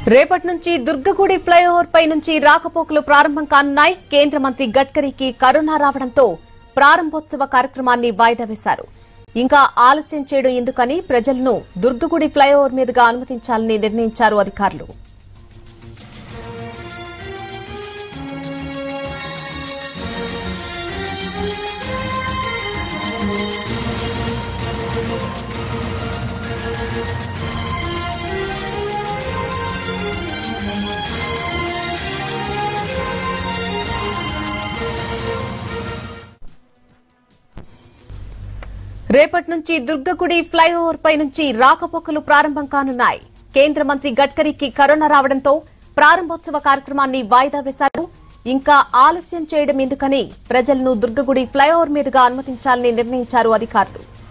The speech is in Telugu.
రేపటి నుంచి దుర్గగుడి ఫ్లైఓవర్ పై నుంచి రాకపోకలు ప్రారంభం కానున్నాయి కేంద్ర మంత్రి గడ్కరీకి కరోనా రావడంతో ప్రారంభోత్సవ కార్యక్రమాన్ని వాయిదా వేశారు ఇంకా ఆలస్యం చేయడం ఎందుకని ప్రజలను దుర్గగుడి ఫ్లైఓవర్ మీదుగా అనుమతించాలని నిర్ణయించారు అధికారులు రేపటి నుంచి దుర్గగుడి ఫ్లైఓవర్ పై నుంచి రాకపోకలు ప్రారంభం కానున్నాయి కేంద్ర మంత్రి గడ్కరీకి కరోనా రావడంతో ప్రారంభోత్సవ కార్యక్రమాన్ని వాయిదా వేశారు ఇంకా ఆలస్యం చేయడం ఎందుకని ప్రజలను దుర్గగుడి ఫ్లైఓవర్ మీదుగా అనుమతించాలని నిర్ణయించారు అధికారులు